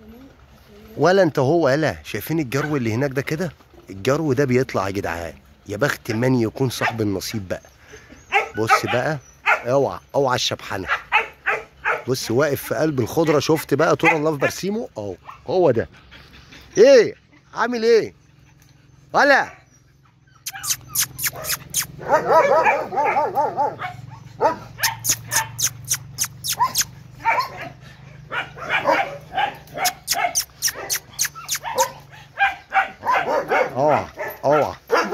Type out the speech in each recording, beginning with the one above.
ولا انت هو يلا شايفين الجرو اللي هناك ده كده الجرو ده بيطلع يا جدعان يا بخت من يكون صاحب النصيب بقى بص بقى اوعى اوعى الشبحنه بص واقف في قلب الخضره شفت بقى طول الله في برسيمه اهو هو ده ايه عامل ايه ولا اوعى اوعى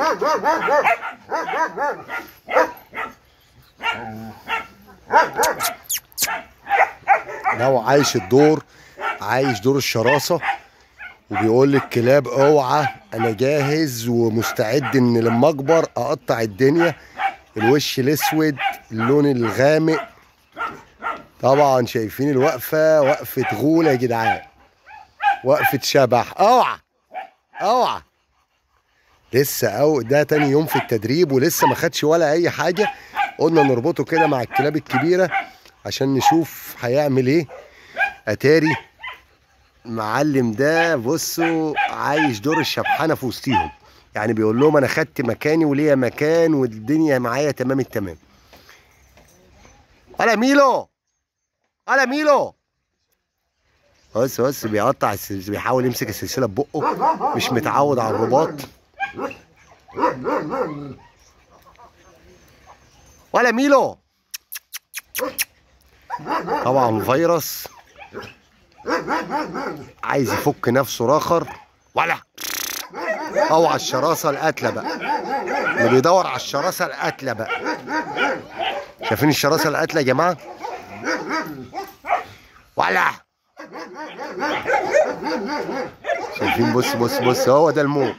ده هو عايش الدور عايش دور الشراسه وبيقول للكلاب اوعى انا جاهز ومستعد ان لما اكبر اقطع الدنيا الوش الاسود اللون الغامق طبعا شايفين الوقفه وقفه غول يا جدعان وقفه شبح اوعى اوعى لسه او ده تاني يوم في التدريب ولسه ما خدش ولا اي حاجه قلنا نربطه كده مع الكلاب الكبيره عشان نشوف هيعمل ايه اتاري المعلم ده بصوا عايش دور الشبحانه في وسطيهم يعني بيقول لهم انا خدت مكاني وليا مكان والدنيا معايا تمام التمام ولا ميلو ولا ميلو بص بص بيقطع السلسله بيحاول يمسك السلسله ببقه مش متعود على الرباط ولا ميلو طبعا فيروس عايز يفك نفسه راخر ولا او على الشراسه القاتله بقى اللي بيدور على الشراسه القاتله بقى شايفين الشراسه القاتله يا جماعه ولا شايفين بص بص بص هو ده الموت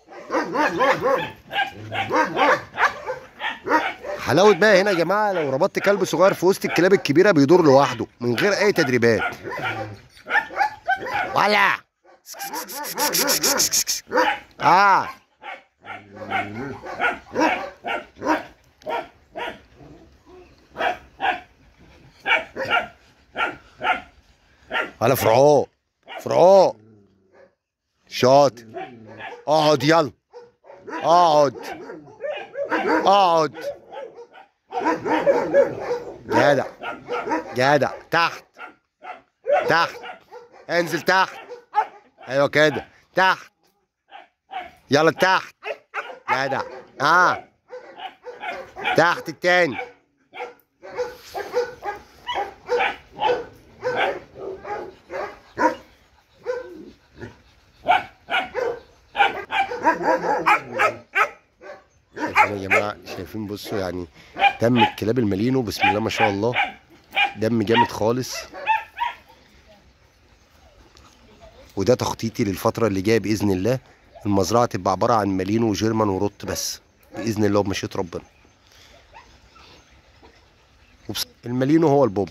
حلاوه بقى هنا يا جماعه لو ربطت كلب صغير في وسط الكلاب الكبيره بيدور لوحده من غير اي تدريبات ولا اه ولا فرعون فرعون شاطر اقعد يلا اقعد اقعد جدع جدع تحت تحت انزل تحت ايوه كده تحت يلا تحت جدع اه تحت التاني شايفين يا جماعه شايفين بصوا يعني دم الكلاب المالينو بسم الله ما شاء الله دم جامد خالص وده تخطيطي للفتره اللي جايه باذن الله المزرعه تبقى عباره عن مالينو وجيرمان ورط بس باذن الله وبمشيئه ربنا وبس المالينو هو البوب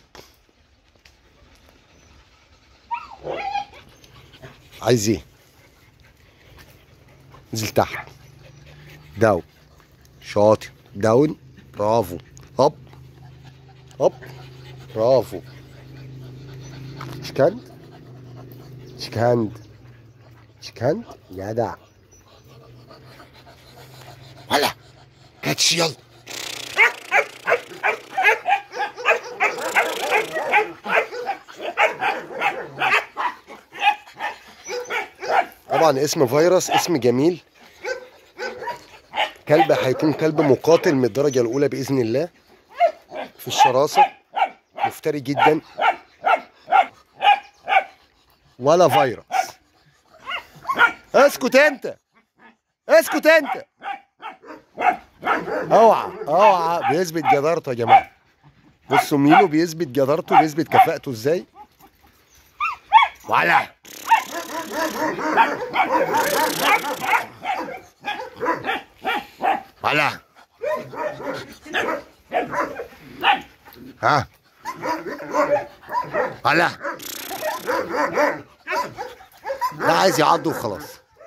عايز ايه انزل تحت داون شاطر داون برافو هوب هوب برافو شكند شكند شكند جدع ولا كاتش يلا طبعا اسم فيروس اسم جميل كلب هيكون كلب مقاتل من الدرجة الأولى بإذن الله في الشراسة مفتري جدا ولا فيروس اسكت انت اسكت انت اوعى اوعى بيثبت جدارته يا جماعه بصوا ميلو بيثبت جدارته بيثبت كفاءته ازاي ولا ولا ها ولا لا عايز يعض وخلاص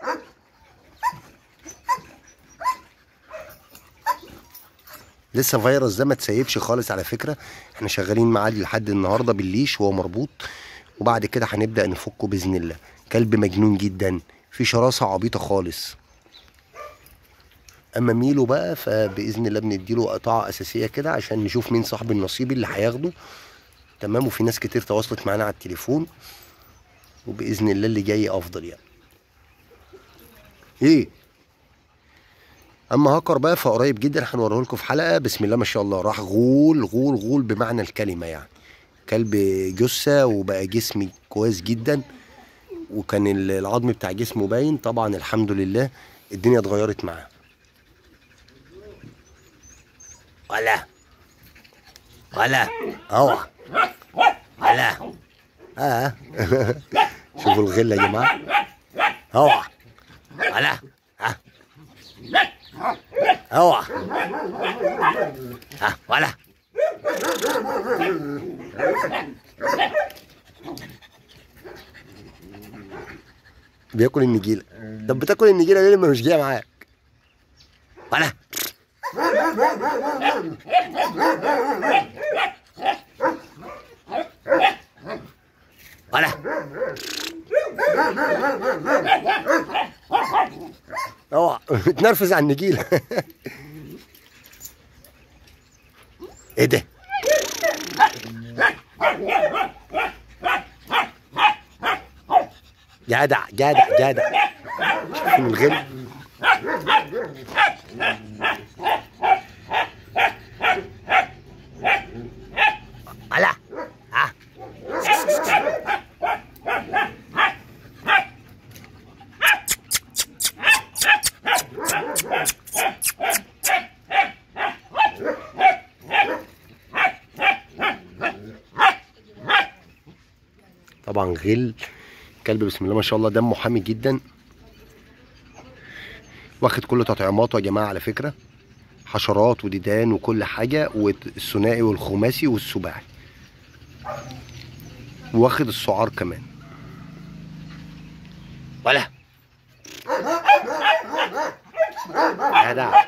لسه فيروس ده ما تسيبش خالص على فكره احنا شغالين معاه لحد النهارده بالليش وهو مربوط وبعد كده هنبدا نفكه باذن الله كلب مجنون جدا في شراسه عبيطه خالص اما ميلو بقى فباذن الله بنديله قطعه اساسيه كده عشان نشوف مين صاحب النصيب اللي هياخده تمام وفي ناس كتير تواصلت معانا على التليفون وباذن الله اللي جاي افضل يعني ايه اما هاكر بقى فقريب جدا هنوريه لكم في حلقه بسم الله ما شاء الله راح غول غول غول بمعنى الكلمه يعني كلب جثه وبقى جسمي كويس جدا وكان ال- العظم بتاع جسمه باين طبعا الحمد لله الدنيا اتغيرت معاه ولا ولا اوعى ولا اه شوفوا الغل يا جماعه اوعى ولا ها اوعى ها ولا بياكل النجيله طب بتاكل النجيله ليه لما مش جايه معاك ولا ولا اوعى اتنرفز على النجيله ايه ده جدع جدع جدع شوف من الغل على ها طبعا غل كلب بسم الله ما شاء الله دمه حامي جدا واخد كل تطعيماته يا جماعه على فكره حشرات وديدان وكل حاجه والثنائي والخماسي والسباعي واخد السعار كمان ولا جدع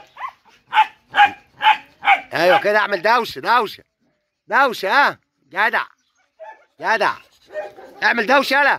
ايوه كده اعمل دوشه دوشه دوشه ها جدع جدع اعمل دوشه يلا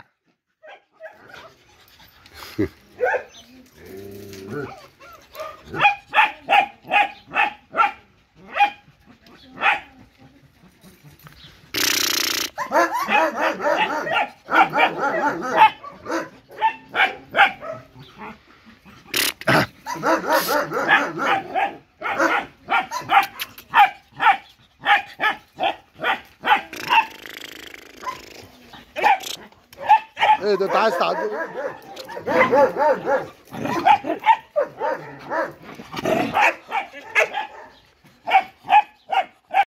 ايه ده انت عايز تعدي